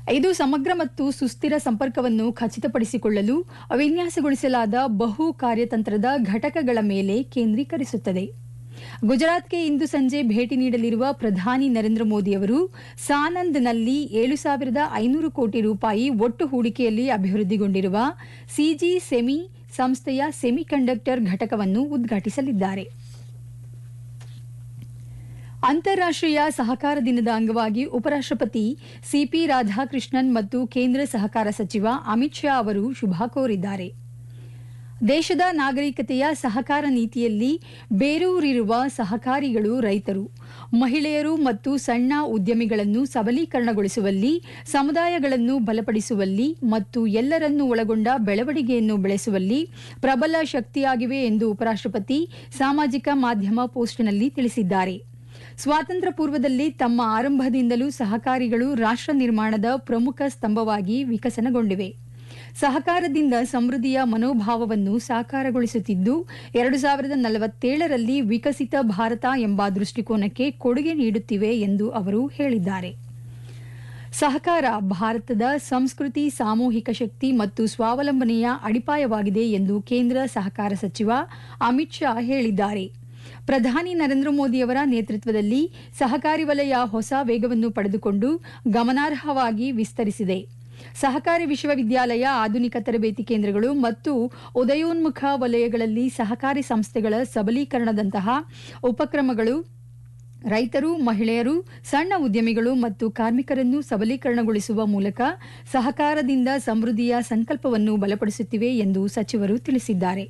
ಇದು ಸಮಗ್ರ ಮತ್ತು ಸುಸ್ಥಿರ ಸಂಪರ್ಕವನ್ನು ಖಚಿತಪಡಿಸಿಕೊಳ್ಳಲು ವಿನ್ಯಾಸಗೊಳಿಸಲಾದ ಬಹು ಕಾರ್ಯತಂತ್ರದ ಘಟಕಗಳ ಮೇಲೆ ಕೇಂದ್ರೀಕರಿಸುತ್ತದೆ ಗುಜರಾತ್ಗೆ ಇಂದು ಸಂಜೆ ಭೇಟಿ ನೀಡಲಿರುವ ಪ್ರಧಾನಿ ನರೇಂದ್ರ ಮೋದಿ ಅವರು ಸಾನಂದ್ನಲ್ಲಿ ಏಳು ಸಾವಿರದ ಐನೂರು ಕೋಟಿ ರೂಪಾಯಿ ಒಟ್ಟು ಹೂಡಿಕೆಯಲ್ಲಿ ಅಭಿವೃದ್ಧಿಗೊಂಡಿರುವ ಸಿಜಿ ಸೆಮಿ ಸಂಸ್ಥೆಯ ಸೆಮಿಕಂಡಕ್ಟರ್ ಘಟಕವನ್ನು ಉದ್ಘಾಟಿಸಲಿದ್ದಾರೆ ಅಂತಾರಾಷ್ಟ್ರೀಯ ಸಹಕಾರ ದಿನದ ಅಂಗವಾಗಿ ಉಪರಾಷ್ಟ್ರಪತಿ ಸಿಪಿ ರಾಧಾಕೃಷ್ಣನ್ ಮತ್ತು ಕೇಂದ್ರ ಸಹಕಾರ ಸಚಿವ ಅಮಿತ್ ಶಾ ಅವರು ಶುಭ ಕೋರಿದ್ದಾರೆ ದೇಶದ ನಾಗರಿಕತೆಯ ಸಹಕಾರ ನೀತಿಯಲ್ಲಿ ಬೇರೂರಿರುವ ಸಹಕಾರಿಗಳು ರೈತರು ಮಹಿಳೆಯರು ಮತ್ತು ಸಣ್ಣ ಉದ್ಯಮಿಗಳನ್ನು ಸಬಲೀಕರಣಗೊಳಿಸುವಲ್ಲಿ ಸಮುದಾಯಗಳನ್ನು ಬಲಪಡಿಸುವಲ್ಲಿ ಮತ್ತು ಎಲ್ಲರನ್ನೂ ಒಳಗೊಂಡ ಬೆಳವಣಿಗೆಯನ್ನು ಬೆಳೆಸುವಲ್ಲಿ ಪ್ರಬಲ ಶಕ್ತಿಯಾಗಿವೆ ಎಂದು ಉಪರಾಷ್ಟ್ರಪತಿ ಸಾಮಾಜಿಕ ಮಾಧ್ಯಮ ಪೋಸ್ಟ್ನಲ್ಲಿ ತಿಳಿಸಿದ್ದಾರೆ ಸ್ವಾತಂತ್ರ್ಯ ಪೂರ್ವದಲ್ಲಿ ತಮ್ಮ ಆರಂಭದಿಂದಲೂ ಸಹಕಾರಿಗಳು ರಾಷ್ಟ್ರ ನಿರ್ಮಾಣದ ಪ್ರಮುಖ ಸ್ತಂಭವಾಗಿ ವಿಕಸನಗೊಂಡಿವೆ ಸಹಕಾರದಿಂದ ಸಮೃದ್ಧಿಯ ಮನೋಭಾವವನ್ನು ಸಾಕಾರಗೊಳಿಸುತ್ತಿದ್ದು ಎರಡು ಸಾವಿರದ ನಲವತ್ತೇಳರಲ್ಲಿ ವಿಕಸಿತ ಭಾರತ ಎಂಬ ದೃಷ್ಟಿಕೋನಕ್ಕೆ ಕೊಡುಗೆ ನೀಡುತ್ತಿವೆ ಎಂದು ಅವರು ಹೇಳಿದ್ದಾರೆ ಸಹಕಾರ ಭಾರತದ ಸಂಸ್ಕೃತಿ ಸಾಮೂಹಿಕ ಶಕ್ತಿ ಮತ್ತು ಸ್ವಾವಲಂಬನೆಯ ಅಡಿಪಾಯವಾಗಿದೆ ಎಂದು ಕೇಂದ್ರ ಸಹಕಾರ ಸಚಿವ ಅಮಿತ್ ಶಾ ಹೇಳಿದ್ದಾರೆ ಪ್ರಧಾನಿ ನರೇಂದ್ರ ಮೋದಿಯವರ ನೇತೃತ್ವದಲ್ಲಿ ಸಹಕಾರಿ ವಲಯ ಹೊಸ ವೇಗವನ್ನು ಪಡೆದುಕೊಂಡು ಗಮನಾರ್ಹವಾಗಿ ವಿಸ್ತರಿಸಿದೆ ಸಹಕಾರಿ ವಿಶ್ವವಿದ್ಯಾಲಯ ಆಧುನಿಕ ತರಬೇತಿ ಕೇಂದ್ರಗಳು ಮತ್ತು ಉದಯೋನ್ಮುಖ ವಲಯಗಳಲ್ಲಿ ಸಹಕಾರಿ ಸಂಸ್ಥೆಗಳ ಸಬಲೀಕರಣದಂತಹ ಉಪಕ್ರಮಗಳು ರೈತರು ಮಹಿಳೆಯರು ಸಣ್ಣ ಉದ್ಯಮಿಗಳು ಮತ್ತು ಕಾರ್ಮಿಕರನ್ನು ಸಬಲೀಕರಣಗೊಳಿಸುವ ಮೂಲಕ ಸಹಕಾರದಿಂದ ಸಮೃದ್ಧಿಯ ಸಂಕಲ್ಪವನ್ನು ಬಲಪಡಿಸುತ್ತಿವೆ ಎಂದು ಸಚಿವರು ತಿಳಿಸಿದ್ದಾರೆ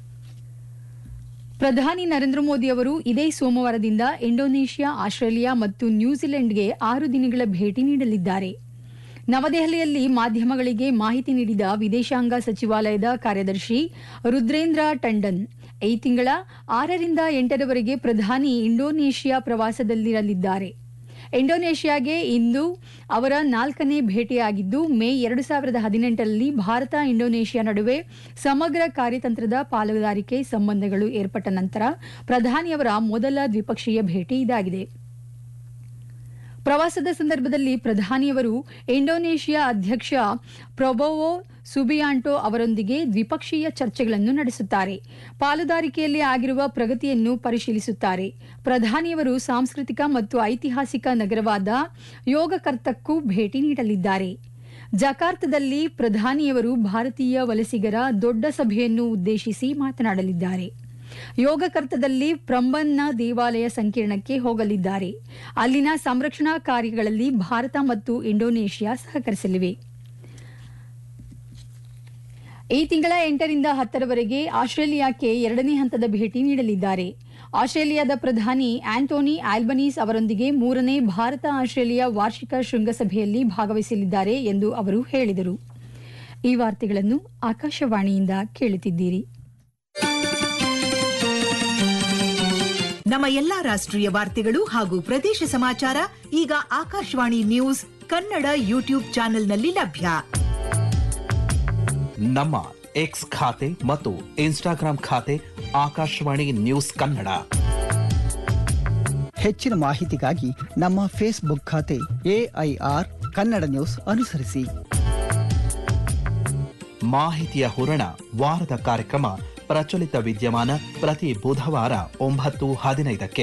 ಪ್ರಧಾನಿ ನರೇಂದ್ರ ಮೋದಿ ಅವರು ಇದೇ ಸೋಮವಾರದಿಂದ ಇಂಡೋನೇಷ್ಯಾ ಆಸ್ಟ್ರೇಲಿಯಾ ಮತ್ತು ನ್ಯೂಜಿಲೆಂಡ್ಗೆ ಆರು ದಿನಗಳ ಭೇಟಿ ನೀಡಲಿದ್ದಾರೆ ನವದೆಹಲಿಯಲ್ಲಿ ಮಾಧ್ಯಮಗಳಿಗೆ ಮಾಹಿತಿ ನೀಡಿದ ವಿದೇಶಾಂಗ ಸಚಿವಾಲಯದ ಕಾರ್ಯದರ್ಶಿ ರುದ್ರೇಂದ್ರ ಟಂಡನ್ ಈ ತಿಂಗಳ ಆರರಿಂದ ಎಂಟರವರೆಗೆ ಪ್ರಧಾನಿ ಇಂಡೋನೇಷ್ಯಾ ಪ್ರವಾಸದಲ್ಲಿರಲಿದ್ದಾರೆ ಇಂಡೋನೇಷ್ಯಾಗೆ ಇಂದು ಅವರ ನಾಲ್ಕನೇ ಭೇಟಿಯಾಗಿದ್ದು ಮೇ ಎರಡು ಸಾವಿರದ ಹದಿನೆಂಟರಲ್ಲಿ ಭಾರತ ಇಂಡೋನೇಷ್ಯಾ ನಡುವೆ ಸಮಗ್ರ ಕಾರ್ಯತಂತ್ರದ ಪಾಲುದಾರಿಕೆ ಸಂಬಂಧಗಳು ಏರ್ಪಟ್ಟ ನಂತರ ಪ್ರಧಾನಿಯವರ ಮೊದಲ ದ್ವಿಪಕ್ಷೀಯ ಭೇಟಿ ಇದಾಗಿದೆ ಪ್ರವಾಸದ ಸಂದರ್ಭದಲ್ಲಿ ಪ್ರಧಾನಿಯವರು ಇಂಡೋನೇಷ್ಯಾ ಅಧ್ಯಕ್ಷ ಪ್ರೊಬೋವೋ ಸುಬಿಯಾಂಟೋ ಅವರೊಂದಿಗೆ ದ್ವಿಪಕ್ಷೀಯ ಚರ್ಚೆಗಳನ್ನು ನಡೆಸುತ್ತಾರೆ ಪಾಲುದಾರಿಕೆಯಲ್ಲಿ ಆಗಿರುವ ಪ್ರಗತಿಯನ್ನು ಪರಿಶೀಲಿಸುತ್ತಾರೆ ಪ್ರಧಾನಿಯವರು ಸಾಂಸ್ಕೃತಿಕ ಮತ್ತು ಐತಿಹಾಸಿಕ ನಗರವಾದ ಯೋಗಕರ್ತಕ್ಕೂ ಭೇಟಿ ನೀಡಲಿದ್ದಾರೆ ಜಕಾರ್ತದಲ್ಲಿ ಪ್ರಧಾನಿಯವರು ಭಾರತೀಯ ವಲಸಿಗರ ದೊಡ್ಡ ಸಭೆಯನ್ನು ಉದ್ದೇಶಿಸಿ ಮಾತನಾಡಲಿದ್ದಾರೆ ಯೋಗಕರ್ತದಲ್ಲಿ ಪ್ರಂಬನ್ನ ದೇವಾಲಯ ಸಂಕೀರ್ಣಕ್ಕೆ ಹೋಗಲಿದ್ದಾರೆ ಅಲ್ಲಿನ ಸಂರಕ್ಷಣಾ ಕಾರ್ಯಗಳಲ್ಲಿ ಭಾರತ ಮತ್ತು ಇಂಡೋನೇಷ್ಯಾ ಸಹಕರಿಸಲಿವೆ ಈ ತಿಂಗಳ ಎಂಟರಿಂದ ಹತ್ತರವರೆಗೆ ಆಸ್ಟ್ರೇಲಿಯಾಕ್ಕೆ ಎರಡನೇ ಹಂತದ ಭೇಟಿ ನೀಡಲಿದ್ದಾರೆ ಆಸ್ಟ್ರೇಲಿಯಾದ ಪ್ರಧಾನಿ ಆಂಟೋನಿ ಆಲ್ಬನೀಸ್ ಅವರೊಂದಿಗೆ ಮೂರನೇ ಭಾರತ ಆಸ್ಟ್ರೇಲಿಯಾ ವಾರ್ಷಿಕ ಶೃಂಗಸಭೆಯಲ್ಲಿ ಭಾಗವಹಿಸಲಿದ್ದಾರೆ ಎಂದು ಅವರು ಹೇಳಿದರು ಈ ವಾರ್ತೆಗಳನ್ನು ಆಕಾಶವಾಣಿಯಿಂದ ಕೇಳುತ್ತಿದ್ದೀರಿ ನಮ್ಮ ಎಲ್ಲಾ ರಾಷ್ಟ್ರೀಯ ವಾರ್ತೆಗಳು ಹಾಗೂ ಪ್ರದೇಶ ಸಮಾಚಾರ ಈಗ ಆಕಾಶವಾಣಿ ನ್ಯೂಸ್ ಕನ್ನಡ ಯೂಟ್ಯೂಬ್ ಚಾನೆಲ್ನಲ್ಲಿ ಲಭ್ಯ ನಮ್ಮ ಎಕ್ಸ್ ಖಾತೆ ಮತ್ತು ಇನ್ಸ್ಟಾಗ್ರಾಂ ಖಾತೆ ಆಕಾಶವಾಣಿ ನ್ಯೂಸ್ ಕನ್ನಡ ಹೆಚ್ಚಿನ ಮಾಹಿತಿಗಾಗಿ ನಮ್ಮ ಫೇಸ್ಬುಕ್ ಖಾತೆ ಎಐಆರ್ ಕನ್ನಡ ನ್ಯೂಸ್ ಅನುಸರಿಸಿ ಮಾಹಿತಿಯ ಹೂರಣ ವಾರದ ಕಾರ್ಯಕ್ರಮ ಪ್ರಚಲಿತ ವಿದ್ಯಮಾನ ಪ್ರತಿ ಬುಧವಾರ ಒಂಬತ್ತು ಹದಿನೈದಕ್ಕೆ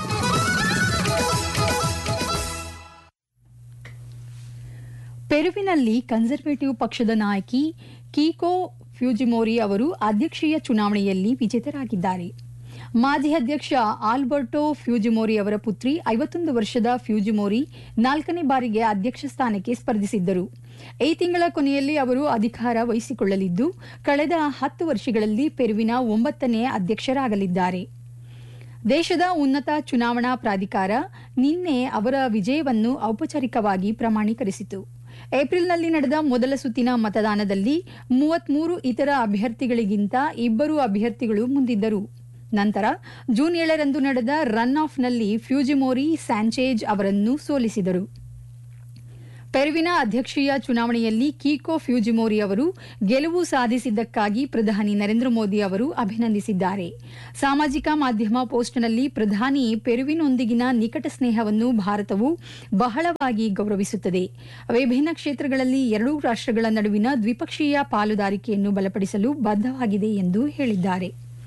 ಪೆರುವಿನಲ್ಲಿ ಕನ್ಸರ್ವೇಟಿವ್ ಪಕ್ಷದ ನಾಯಕಿ ಕೀಕೋ ಫ್ಯೂಜಿಮೋರಿ ಅವರು ಅಧ್ಯಕ್ಷೀಯ ಚುನಾವಣೆಯಲ್ಲಿ ವಿಜೇತರಾಗಿದ್ದಾರೆ ಮಾಜಿ ಅಧ್ಯಕ್ಷ ಆಲ್ಬರ್ಟೋ ಫ್ಯೂಜಿಮೋರಿ ಅವರ ಪುತ್ರಿ ಐವತ್ತೊಂದು ವರ್ಷದ ಫ್ಯೂಜಿಮೋರಿ ನಾಲ್ಕನೇ ಬಾರಿಗೆ ಅಧ್ಯಕ್ಷ ಸ್ಥಾನಕ್ಕೆ ಸ್ಪರ್ಧಿಸಿದ್ದರು ಈ ತಿಂಗಳ ಕೊನೆಯಲ್ಲಿ ಅವರು ಅಧಿಕಾರ ವಹಿಸಿಕೊಳ್ಳಲಿದ್ದು ಕಳೆದ ಹತ್ತು ವರ್ಷಗಳಲ್ಲಿ ಪೆರುವಿನ ಒಂಬತ್ತನೇ ಅಧ್ಯಕ್ಷರಾಗಲಿದ್ದಾರೆ ದೇಶದ ಉನ್ನತ ಚುನಾವಣಾ ಪ್ರಾಧಿಕಾರ ನಿನ್ನೆ ಅವರ ವಿಜಯವನ್ನು ಔಪಚಾರಿಕವಾಗಿ ಪ್ರಮಾಣೀಕರಿಸಿತು ಏಪ್ರಿಲ್ನಲ್ಲಿ ನಡೆದ ಮೊದಲ ಸುತ್ತಿನ ಮತದಾನದಲ್ಲಿ ಮೂವತ್ಮೂರು ಇತರ ಅಭ್ಯರ್ಥಿಗಳಿಗಿಂತ ಇಬ್ಬರು ಅಭ್ಯರ್ಥಿಗಳು ಮುಂದಿದ್ದರು ನಂತರ ಜೂನ್ ಏಳರಂದು ನಡೆದ ರನ್ ಆಫ್ನಲ್ಲಿ ಫ್ಯೂಜಿಮೋರಿ ಸ್ಯಾಂಚೇಜ್ ಅವರನ್ನು ಸೋಲಿಸಿದರು ಪೆರುವಿನ ಅಧ್ಯಕ್ಷೀಯ ಚುನಾವಣೆಯಲ್ಲಿ ಕೀಕೋ ಫ್ಯೂಜಿಮೋರಿ ಅವರು ಗೆಲುವು ಸಾಧಿಸಿದ್ದಕ್ಕಾಗಿ ಪ್ರಧಾನಿ ನರೇಂದ್ರ ಮೋದಿ ಅವರು ಅಭಿನಂದಿಸಿದ್ದಾರೆ ಸಾಮಾಜಿಕ ಮಾಧ್ಯಮ ಪೋಸ್ಟ್ನಲ್ಲಿ ಪ್ರಧಾನಿ ಪೆರುವಿನೊಂದಿಗಿನ ನಿಕಟ ಸ್ನೇಹವನ್ನು ಭಾರತವು ಬಹಳವಾಗಿ ಗೌರವಿಸುತ್ತದೆ ವಿಭಿನ್ನ ಕ್ಷೇತ್ರಗಳಲ್ಲಿ ಎರಡೂ ರಾಷ್ಟ್ರಗಳ ನಡುವಿನ ದ್ವಿಪಕ್ಷೀಯ ಪಾಲುದಾರಿಕೆಯನ್ನು ಬಲಪಡಿಸಲು ಬದ್ಧವಾಗಿದೆ ಎಂದು ಹೇಳಿದ್ದಾರೆ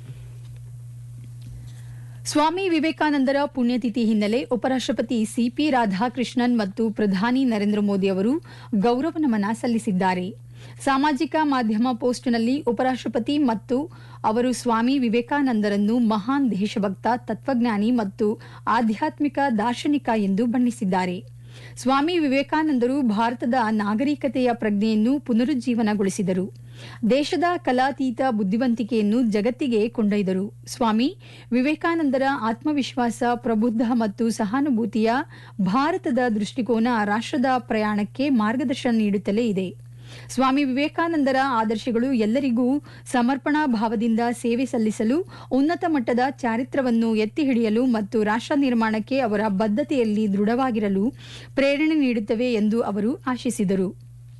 ಸ್ವಾಮಿ ವಿವೇಕಾನಂದರ ಪುಣ್ಯತಿಥಿ ಹಿನ್ನೆಲೆ ಉಪರಾಷ್ಟಪತಿ ಸಿಪಿ ರಾಧಾಕೃಷ್ಣನ್ ಮತ್ತು ಪ್ರಧಾನಿ ನರೇಂದ್ರ ಮೋದಿ ಅವರು ಗೌರವ ನಮನ ಸಲ್ಲಿಸಿದ್ದಾರೆ ಸಾಮಾಜಿಕ ಮಾಧ್ಯಮ ಪೋಸ್ಟ್ನಲ್ಲಿ ಉಪರಾಷ್ಟಪತಿ ಮತ್ತು ಅವರು ಸ್ವಾಮಿ ವಿವೇಕಾನಂದರನ್ನು ಮಹಾನ್ ದೇಶಭಕ್ತ ತತ್ವಜ್ಞಾನಿ ಮತ್ತು ಆಧ್ಯಾತ್ಮಿಕ ದಾರ್ಶನಿಕ ಎಂದು ಬಣ್ಣಿಸಿದ್ದಾರೆ ಸ್ವಾಮಿ ವಿವೇಕಾನಂದರು ಭಾರತದ ನಾಗರಿಕತೆಯ ಪ್ರಜ್ಞೆಯನ್ನು ಪುನರುಜ್ಜೀವನಗೊಳಿಸಿದರು ದೇಶದ ಕಲಾತೀತ ಬುದ್ಧಿವಂತಿಕೆಯನ್ನು ಜಗತ್ತಿಗೆ ಕೊಂಡೊಯ್ದರು ಸ್ವಾಮಿ ವಿವೇಕಾನಂದರ ಆತ್ಮವಿಶ್ವಾಸ ಪ್ರಬುದ್ಧ ಮತ್ತು ಸಹಾನುಭೂತಿಯ ಭಾರತದ ದೃಷ್ಟಿಕೋನ ರಾಷ್ಟ್ರದ ಪ್ರಯಾಣಕ್ಕೆ ಮಾರ್ಗದರ್ಶನ ನೀಡುತ್ತಲೇ ಇದೆ ಸ್ವಾಮಿ ವಿವೇಕಾನಂದರ ಆದರ್ಶಗಳು ಎಲ್ಲರಿಗೂ ಸಮರ್ಪಣಾ ಭಾವದಿಂದ ಸೇವೆ ಸಲ್ಲಿಸಲು ಉನ್ನತ ಮಟ್ಟದ ಚಾರಿತ್ರವನ್ನು ಎತ್ತಿ ಹಿಡಿಯಲು ಮತ್ತು ರಾಷ್ಟ್ರ ನಿರ್ಮಾಣಕ್ಕೆ ಅವರ ಬದ್ಧತೆಯಲ್ಲಿ ದೃಢವಾಗಿರಲು ಪ್ರೇರಣೆ ನೀಡುತ್ತವೆ ಎಂದು ಅವರು ಆಶಿಸಿದರು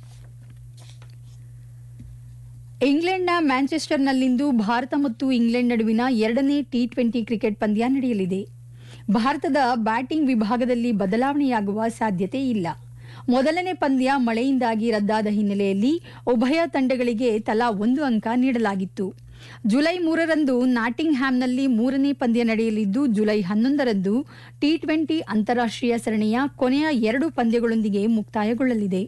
ಇಂಗ್ಲೆಂಡ್ನ ಮ್ಯಾಂಚೆಸ್ಟರ್ನಲ್ಲಿಂದು ಭಾರತ ಮತ್ತು ಇಂಗ್ಲೆಂಡ್ ನಡುವಿನ ಎರಡನೇ ಟಿ ಟ್ವೆಂಟಿ ಕ್ರಿಕೆಟ್ ಪಂದ್ಯ ನಡೆಯಲಿದೆ ಭಾರತದ ಬ್ಯಾಟಿಂಗ್ ವಿಭಾಗದಲ್ಲಿ ಬದಲಾವಣೆಯಾಗುವ ಸಾಧ್ಯತೆ ಇಲ್ಲ ಮೊದಲನೇ ಪಂದ್ಯ ಮಳೆಯಿಂದಾಗಿ ರದ್ದಾದ ಹಿನ್ನೆಲೆಯಲ್ಲಿ ಉಭಯ ತಂಡಗಳಿಗೆ ತಲಾ ಒಂದು ಅಂಕ ನೀಡಲಾಗಿತ್ತು ಜುಲೈ ಮೂರರಂದು ನಾಟಿಂಗ್ ಹ್ಯಾಮ್ನಲ್ಲಿ ಮೂರನೇ ಪಂದ್ಯ ನಡೆಯಲಿದ್ದು ಜುಲೈ ಹನ್ನೊಂದರಂದು ಟಿ ಟ್ವೆಂಟಿ ಅಂತಾರಾಷ್ಟ್ರೀಯ ಸರಣಿಯ ಕೊನೆಯ ಎರಡು ಪಂದ್ಯಗಳೊಂದಿಗೆ ಮುಕ್ತಾಯಗೊಳ್ಳಲಿದೆ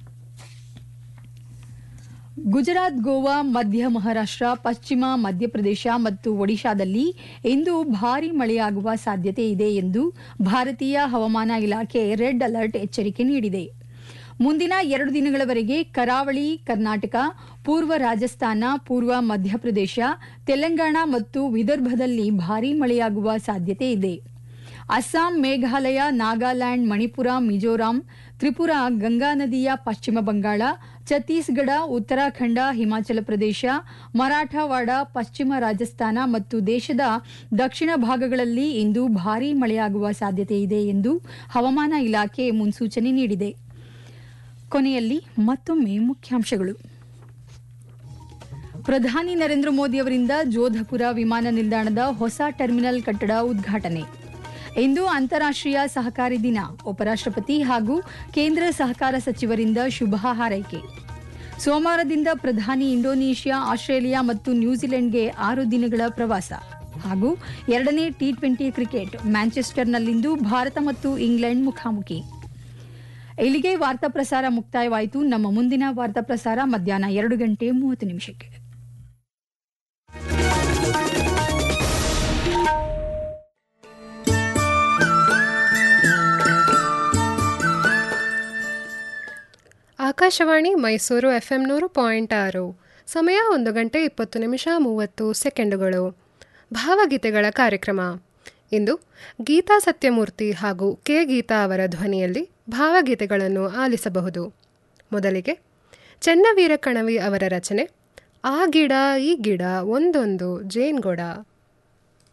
ಗುಜರಾತ್ ಗೋವಾ ಮಧ್ಯ ಮಹಾರಾಷ್ಟ್ರ ಪಶ್ಚಿಮ ಮಧ್ಯಪ್ರದೇಶ ಮತ್ತು ಒಡಿಶಾದಲ್ಲಿ ಇಂದು ಭಾರೀ ಮಳೆಯಾಗುವ ಸಾಧ್ಯತೆ ಇದೆ ಎಂದು ಭಾರತೀಯ ಹವಾಮಾನ ಇಲಾಖೆ ರೆಡ್ ಅಲರ್ಟ್ ಎಚ್ಚರಿಕೆ ನೀಡಿದೆ ಮುಂದಿನ ಎರಡು ದಿನಗಳವರೆಗೆ ಕರಾವಳಿ ಕರ್ನಾಟಕ ಪೂರ್ವ ರಾಜಸ್ಥಾನ ಪೂರ್ವ ಮಧ್ಯಪ್ರದೇಶ ತೆಲಂಗಾಣ ಮತ್ತು ವಿದರ್ಭದಲ್ಲಿ ಭಾರೀ ಮಳೆಯಾಗುವ ಸಾಧ್ಯತೆ ಇದೆ ಅಸ್ಸಾಂ ಮೇಘಾಲಯ ನಾಗಾಲ್ಯಾಂಡ್ ಮಣಿಪುರ ಮಿಜೋರಾಂ ತ್ರಿಪುರಾ ಗಂಗಾ ನದಿಯ ಪಶ್ಚಿಮ ಬಂಗಾಳ ಛತ್ತೀಸ್ಗಢ ಉತ್ತರಾಖಂಡ ಹಿಮಾಚಲ ಪ್ರದೇಶ ಮರಾಠವಾಡ ಪಶ್ಚಿಮ ರಾಜಸ್ಥಾನ ಮತ್ತು ದೇಶದ ದಕ್ಷಿಣ ಭಾಗಗಳಲ್ಲಿ ಇಂದು ಭಾರೀ ಮಳೆಯಾಗುವ ಸಾಧ್ಯತೆ ಇದೆ ಎಂದು ಹವಾಮಾನ ಇಲಾಖೆ ಮುನ್ಸೂಚನೆ ನೀಡಿದೆ ಕೊನೆಯಲ್ಲಿ ಮತ್ತೊಮ್ಮೆ ಮುಖ್ಯಾಂಶಗಳು ಪ್ರಧಾನಿ ನರೇಂದ್ರ ಮೋದಿ ಅವರಿಂದ ಜೋಧಪುರ ವಿಮಾನ ನಿಲ್ದಾಣದ ಹೊಸ ಟರ್ಮಿನಲ್ ಕಟ್ಟಡ ಉದ್ಘಾಟನೆ ಇಂದು ಅಂತಾರಾಷ್ಟ್ರೀಯ ಸಹಕಾರಿ ದಿನ ಉಪರಾಷ್ಟ್ರಪತಿ ಹಾಗೂ ಕೇಂದ್ರ ಸಹಕಾರ ಸಚಿವರಿಂದ ಶುಭ ಹಾರೈಕೆ ಸೋಮವಾರದಿಂದ ಪ್ರಧಾನಿ ಇಂಡೋನೇಷ್ಯಾ ಆಸ್ಟ್ರೇಲಿಯಾ ಮತ್ತು ನ್ಯೂಜಿಲೆಂಡ್ಗೆ ಆರು ದಿನಗಳ ಪ್ರವಾಸ ಹಾಗೂ ಎರಡನೇ ಟಿ ಟ್ವೆಂಟಿ ಕ್ರಿಕೆಟ್ ಮ್ಯಾಂಚೆಸ್ಟರ್ನಲ್ಲಿಂದು ಭಾರತ ಮತ್ತು ಇಂಗ್ಲೆಂಡ್ ಮುಖಾಮುಖಿ ಇಲ್ಲಿಗೆ ವಾರ್ತಾ ಪ್ರಸಾರ ಮುಕ್ತಾಯವಾಯಿತು ನಮ್ಮ ಮುಂದಿನ ವಾರ್ತಾ ಪ್ರಸಾರ ಮಧ್ಯಾಹ್ನ ಎರಡು ಗಂಟೆ ಮೂವತ್ತು ನಿಮಿಷಕ್ಕೆ ಆಕಾಶವಾಣಿ ಮೈಸೂರು ಎಫ್ ಎಂ ನೂರು ಪಾಯಿಂಟ್ ಆರು ಸಮಯ ಒಂದು ಗಂಟೆ ಇಪ್ಪತ್ತು ನಿಮಿಷ ಮೂವತ್ತು ಸೆಕೆಂಡುಗಳು ಭಾವಗೀತೆಗಳ ಕಾರ್ಯಕ್ರಮ ಇಂದು ಗೀತಾ ಸತ್ಯಮೂರ್ತಿ ಹಾಗೂ ಕೆ ಗೀತಾ ಅವರ ಧ್ವನಿಯಲ್ಲಿ ಭಾವಗೀತೆಗಳನ್ನು ಆಲಿಸಬಹುದು ಮೊದಲಿಗೆ ಚೆನ್ನವೀರ ಕಣವಿ ಅವರ ರಚನೆ ಆ ಗಿಡ ಈ ಗಿಡ ಒಂದೊಂದು ಜೇನ್ಗೊಡ